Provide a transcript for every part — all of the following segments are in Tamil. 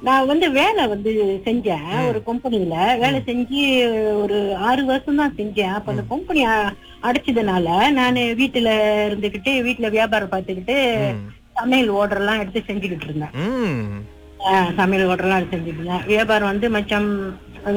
நான் வந்து வேலை வந்து செஞ்சேன் ஒரு கம்பெனில வேலை செஞ்சு ஒரு ஆறு வருஷம் தான் செஞ்சேன் அப்ப அந்த கம்பெனி அடைச்சதுனால நான் வீட்டுல இருந்துகிட்டு வீட்டுல வியாபாரம் பார்த்துக்கிட்டு ம். சமையல் order எல்லாம் எடுத்து செஞ்சுக்கிட்டு இருந்தேன் ம் ஆஹ் சமையல் order எல்லாம் எடுத்து செஞ்சுட்டு இருந்தேன் வியாபாரம் வந்து மச்சம் அந்த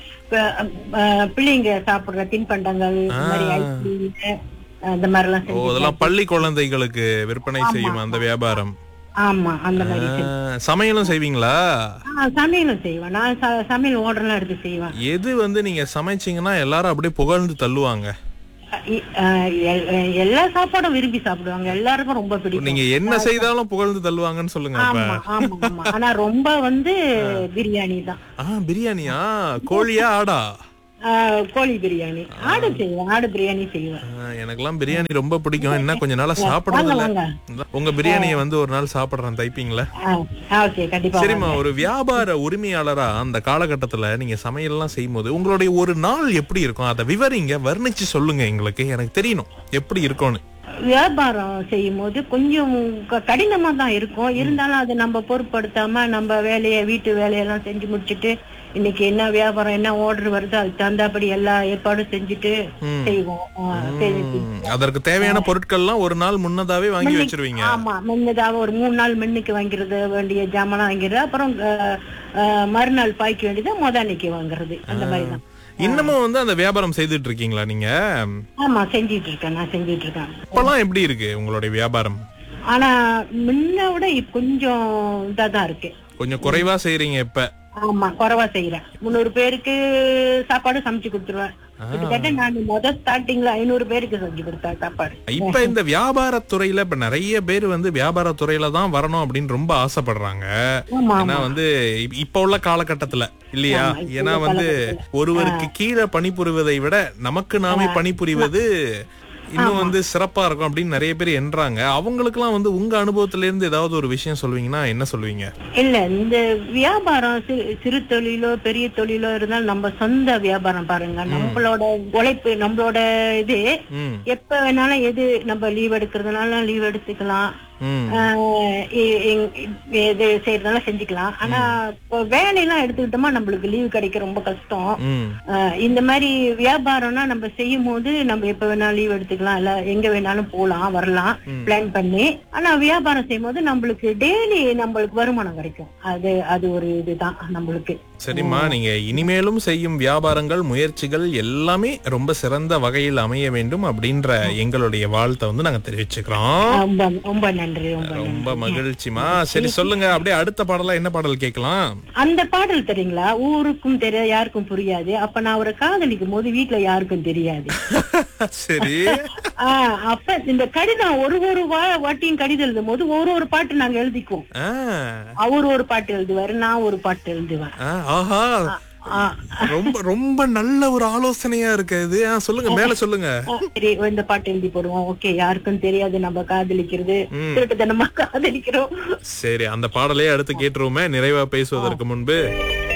ப- அஹ் பிள்ளைங்க சாப்பிடுற தின்பண்டங்கள் இந்த மாதிரி ஆ. ஐஸ்கிரீம் அந்த மாதிரி எல்லாம் ஓ செஞ்சு அதெல்லாம் பள்ளி குழந்தைகளுக்கு விற்பனை செய்யும் அந்த வியாபாரம் ஆமா அந்த மாதிரி ஆ, சமையலும் செய்வீங்களா ஆஹ் சமையலும் செய்வேன் நான் ச- சமையல் order எல்லாம் எடுத்து செய்வேன் எது வந்து நீங்க சமைச்சீங்கன்னா எல்லாரும் அப்படியே புகழ்ந்து தள்ளுவாங்க இ- ஆஹ் எல்- எல்லா சாப்பாடும் விரும்பி சாப்பிடுவாங்க எல்லாருக்கும் ரொம்ப பிடிக்கும் நீங்க என்ன செய்தாலும் புகழ்ந்து தள்ளுவாங்கன்னு சொல்லுங்க அப்ப ஆமா ஆமா ஆமா ஆனா ரொம்ப வந்து பிரியாணி தான் ஆ பிரியாணியா கோழியா ஆடா ஆஹ் கோழி பிரியாணி ஆடு செய்வேன் ஆடு பிரியாணி செய்வேன் ஆ, எனக்கெல்லாம் பிரியாணி ரொம்ப பிடிக்கும் என்ன கொஞ்ச நாளா வாங்க சாப்பிடறது இல்ல வாங்க உங்க பிரியாணியை வந்து ஒரு நாள் சாப்பிடுறேன் தைப்பீங்களா ஓகே கண்டிப்பா சரிம்மா ஒரு வியாபார உரிமையாளரா அந்த காலகட்டத்துல நீங்க சமையல் எல்லாம் செய்யும் போது உங்களுடைய ஒரு நாள் எப்படி இருக்கும் அதை விவரிங்க வர்ணிச்சு சொல்லுங்க எங்களுக்கு எனக்கு தெரியணும் எப்படி இருக்கும்னு வியாபாரம் செய்யும் போது கொஞ்சம் க- கடினமா தான் இருக்கும் இருந்தாலும் அதை நம்ம பொருட்படுத்தாம நம்ம வேலையை வீட்டு வேலையெல்லாம் செஞ்சு முடிச்சிட்டு இன்னைக்கு என்ன வியாபாரம் என்ன ஆர்டர் வருதோ அதுக்கு தகுந்தாப்படி எல்லா ஏற்பாடும் செஞ்சுட்டு ம். செய்வோம் ஆ, செஞ்சு- ம், அதற்கு தேவையான பொருட்கள்லாம் ஒரு நாள் முன்னதாவே வாங்கி வச்சிருவீங்க ஆமா முன்னதாக ஒரு மூணு நாள் முன்னுக்கு வாங்கிறது வேண்டிய ஜாமான் வாங்கிறது அப்புறம் அஹ், அஹ், மறுநாள் பாய்க்க வேண்டியது முத அன்னைக்கு வாங்குறது அந்த மாதிரி தான் இன்னமும் வந்து அந்த வியாபாரம் செய்துட்டு இருக்கீங்களா நீங்க ஆமா செஞ்சிட்டு இருக்கேன் நான் செஞ்சிட்டு இருக்கேன் இப்பெல்லாம் எப்படி இருக்கு உங்களுடைய வியாபாரம் ஆனா முன்ன விட இப்ப கொஞ்சம் இதா தான் இருக்கு கொஞ்சம் குறைவா செய்றீங்க இப்ப ஆமா குறைவா செய்யறேன் முந்நூறு பேருக்கு சாப்பாடு சமைச்சு கொடுத்துருவேன் கிட்டத்தட்ட நான் முத ஸ்டார்டிங்ல ஐநூறு பேருக்கு செஞ்சு கொடுத்தேன் சாப்பாடு இப்ப இந்த வியாபாரத்துறையில இப்ப நிறைய பேர் வந்து வியாபாரத்துறையில தான் வரணும் அப்படின்னு ரொம்ப ஆசைப்படுறாங்க ஆமா ஏன்னா வந்து இப்- இப்ப உள்ள காலகட்டத்துல இல்லையா ஆமா, இப்ப ஏன்னா உள்ள வந்து ஒருவருக்கு கீழே பணிபுரிவதை விட நமக்கு நாமே பணிபுரிவது இன்னும் வந்து சிறப்பா இருக்கும் அப்படின்னு நிறைய பேர் எண்றாங்க அவங்களுக்கு எல்லாம் வந்து உங்க அனுபவத்துல இருந்து ஏதாவது ஒரு விஷயம் சொல்லுவீங்கன்னா என்ன சொல்லுவீங்க இல்ல இந்த வியாபாரம் சிறு சிறு தொழிலோ பெரிய தொழிலோ இருந்தாலும் நம்ம சொந்த வியாபாரம் பாருங்க நம்மளோட உழைப்பு நம்மளோட இது ம் எப்ப வேணாலும் எது நம்ம லீவ் எடுக்கிறதுனால லீவ் எடுத்துக்கலாம் ம் ஆஹ் இ- இ- எது செய்யறதுனால செஞ்சுக்கலாம் ஆனா இப்போ வேலையெல்லாம் எடுத்துக்கிட்டோமா நம்மளுக்கு லீவ் கிடைக்க ரொம்ப கஷ்டம் ம் ஆஹ் இந்த மாதிரி வியாபாரம்னா நம்ம செய்யும் போது நம்ம எப்ப வேணாலும் லீவ் எடுத்துக்கலாம் இல்ல எங்க வேணாலும் போலாம் வரலாம் பிளான் பண்ணி ஆனா வியாபாரம் செய்யும் போது நம்மளுக்கு டெய்லி நம்மளுக்கு வருமானம் கிடைக்கும் அது அது ஒரு இதுதான் நம்மளுக்கு சரிம்மா நீங்க இனிமேலும் செய்யும் வியாபாரங்கள் முயற்சிகள் எல்லாமே ரொம்ப சிறந்த வகையில் அமைய வேண்டும் அப்படின்ற எங்களுடைய வாழ்த்தை வந்து நாங்க தெரிவிச்சுக்கிறோம் ரொம்ப ரொம்ப நன்றி ரொம்ப நன்றி ரொம்ப மகிழ்ச்சிமா சரி சொல்லுங்க அப்படியே அடுத்த பாடலா என்ன பாடல் கேட்கலாம் அந்த பாடல் தெரியுங்களா ஊருக்கும் தெரிய யாருக்கும் புரியாது அப்ப நான் அவரை காதலிக்கும் போது வீட்டுல யாருக்கும் தெரியாது சரி ஆஹ் அப்ப இந்த கடிதம் ஒரு ஒரு வா- வாட்டியும் கடிதம் எழுதும் போது ஒரு ஒரு பாட்டு நாங்க எழுதிக்குவோம் ஆ, அவர் ஒரு பாட்டு எழுதுவாரு நான் ஒரு பாட்டு எழுதுவேன் ஆ, ஆஹா ஆஹ் ரொம்ப ரொம்ப நல்ல ஒரு ஆலோசனையா இருக்கு இது ஆ, சொல்லுங்க மேல சொல்லுங்க ஆஹ் சரி இந்த பாட்டு எழுதி போடுவோம் ஓகே யாருக்கும் தெரியாது நம்ம காதலிக்கிறது ம். திருட்டுத்தனமா காதலிக்கிறோம் சரி அந்த பாடலே அடுத்து கேட்டுருவோமே நிறைவா பேசுவதற்கு முன்பு